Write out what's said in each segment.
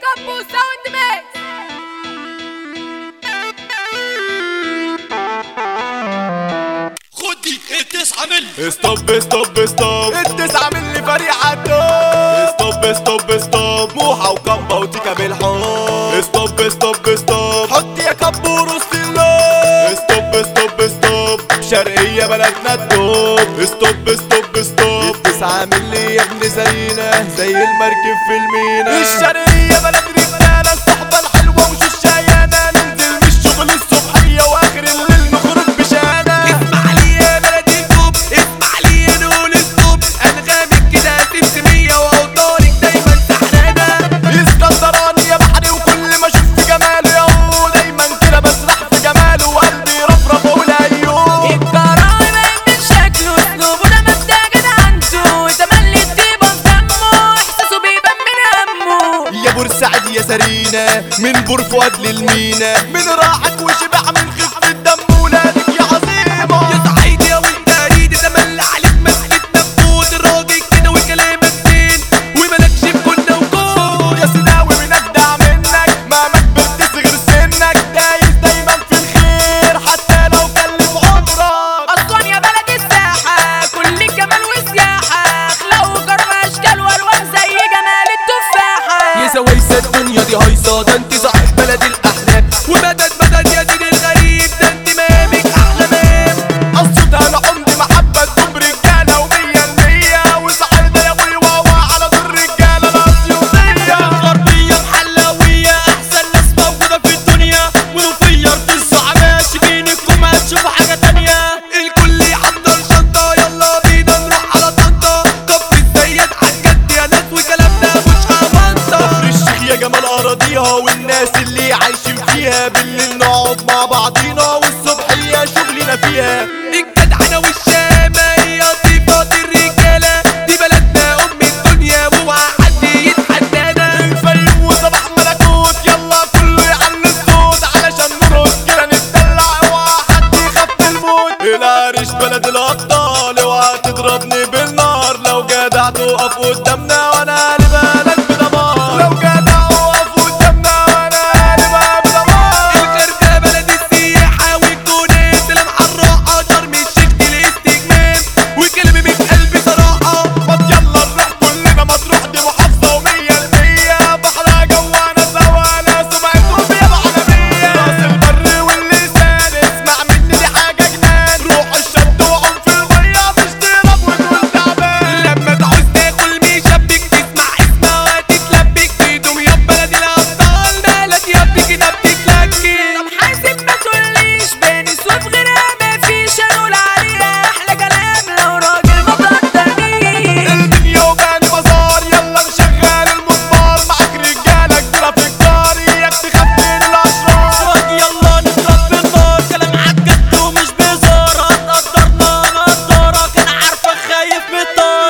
كابو ساوند ميكس خدي التسعة ملي ستوب ستوب ستوب التسعة من اللي فريق عالدوب ستوب ستوب ستوب موحة وكمبة وتيكا بالحب ستوب ستوب ستوب حط يا كبو رص اللوب ستوب ستوب ستوب شرقية بلدنا الدوب ستوب ستوب ستوب التسعة من اللي يا ابن زينا زي المركب في المينا الشرقية بلد رجالة الصحبة الحلوة وش الشيانة ننزل من الشغل الصبحية واخر الليل نخرج بشانة اسمع لي يا بلدي الدوب اسمع لي يا نقول الدوب انغامك كده سمسمية واوتارك دايما سحرانة اسكندراني يا بحري وكل ما شفت جماله يا هو دايما كده بسرح في جماله وقلبي رفرف اقول ايوه الكرايم من شكله اسلوبه ده محتاج عنده تملي الطيبة في دمه احساسه بيبان من همه يا بورسعيد يا سرينا من بور فؤاد للمينا من راحك وشبع من خفة دم ولادك يا عظيمة يا صعيد يا وانت اريد تملى عليك مسكت نفوت الراجل كده وكلامك زين وملكش بكنا وكون يا سيداوي من اجدع منك ما ما كبرت صغير سنك دايس دايما في الخير حتى لو كلف عمرك أسوان يا بلد الساحة كل جمال وسياحة أخلاق وكرم أشكال وألوان زي جمال التفاحة يا سويسة الدنيا دي هايصة ده انت صاحب بلد الاحلام ومدد مدد يا سيدي الغريب ده انت مامك احلى مام قصد انا عمري محبة تكون رجالة ومية المية وسعيدة يا ابوي واوا على دور رجالة الاسيوطية غربية محلوية احسن ناس موجودة في الدنيا ونفير في الزعماء شبينكم هتشوفوا حاجة تانية الكل يحضر شنطة يلا بينا نروح على طنطا كفر الزيات عالجد يا ناس وكلامنا مش هبنطة كفر الشيخ يا جمال اراضيها والناس اللي عايشين فيها بالليل نقعد مع بعضينا والصبحية شغلنا فيها الجدعنة والشامة هي صفات الرجالة دي بلدنا أم الدنيا واوعى حد يتحدانا الفيوم وصباح ملكوت يلا كله يعلي الصوت علشان نرقص كده نتدلع اوعى حد يخاف من الموت العريش بلد الابطال اوعى تضربني بالنار لو جدع تقف قدامنا وانا قلبها لك بدمار لو جدع اقف قدامنا وانا قلبها بدمار الغردقة بلد السياحة والتونس المحرقة شرم الشيخ دي الاستجمام وكلمة من قلبي صراحة طب يلا نروح كلنا مطروح دي محافظة ومية المية بحرها جوانا سوا لا سمعتهم يا عالمية راس البر واللسان اسمع مني دي حاجة جنان روح الشط وعم في المية مش تهرب وتقول تعبان لما تعوز تاكل مشبك تسمع اسمها وهتتلبك في دمياط بلد الأبطال مالك يا ابني كده بتتلكك طب حاسب ما تقوليش بين سوف غيرها مفيش هنقول عليها أحلى كلام لو راجل ما تقدرنيش الدنيا وبان بازار يلا نشغل المزمار معاك رجالة كبيرة في الجار اياك تخاف من الأشرار شوك يلا نضرب بالنار كلام عالجد ومش بهزار هتقدرنا نقدرك انا عارفك خايف من الطار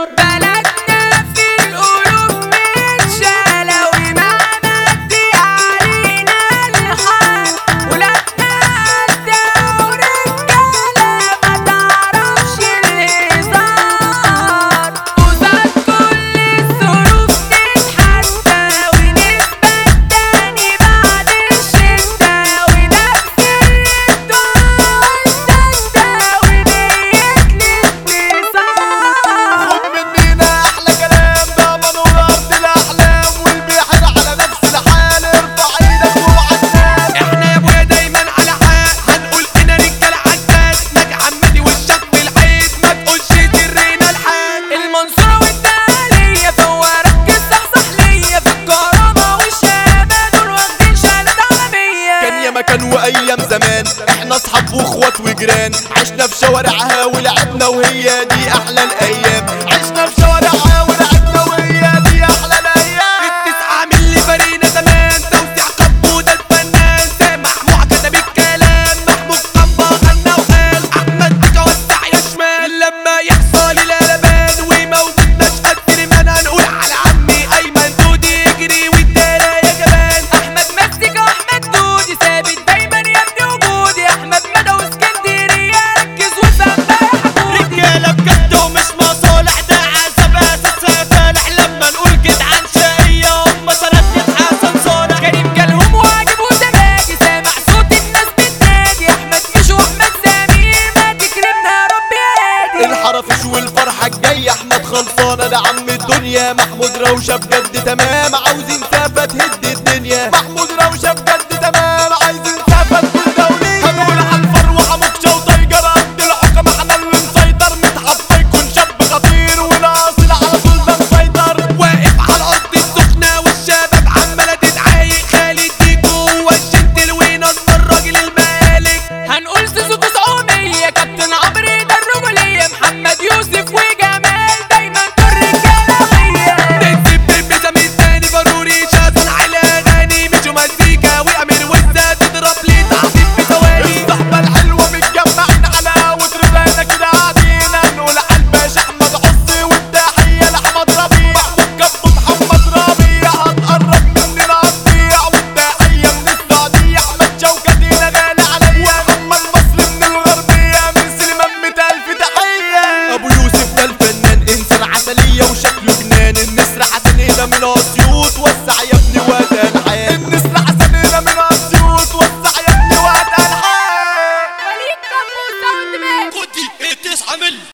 بلدنا في القلوب متشالة ومعمدي علينا الحال ولادنا قدة ورجالة ما تعرفش الهزار قصاد كل الظروف نتحدى ونثبت تاني بعد الشدة ونفس الدول سدة ونية الانتصار خد مننا احلى كلام ده منور ارض الاحلام والبحر على نفس الحال ارفع ايدك واوعى تنام احنا يا ابويا دايما على حق هنقول انا رجال عداد ناجي عمادي والشط العيد ما تقولش سرنا الحال المنصورة والدهلية فوارك صحصح ليا في الكرامة والشهامة دول واخدين شهادة عالمية كان يا مكان وايام زمان احنا اصحاب واخوات وجيران عشنا في شوارعها ولعبنا وهي دي احلى الايام عشنا في شوارعها ولعبنا وهي دي احلى الايام التسعة من اللي فرينا زمان توزيع كبودة الفنان سامح موع كتب الكلام محمود قنبة غنى وقال احمد ديكا وسع يا شمال لما يحصل القلبان وموجود مشهد سليمان هنقول على عمي ايمن دودي يجري والدايرة يا جبان احمد مسك واحمد دودي ثابت دايما يا ابني وجودي احمد مدى واسكندرية ركز وفهم بقى يا حبودي رجالة بجد ومش ياما عاوزين سابة تهد الدنيا محمود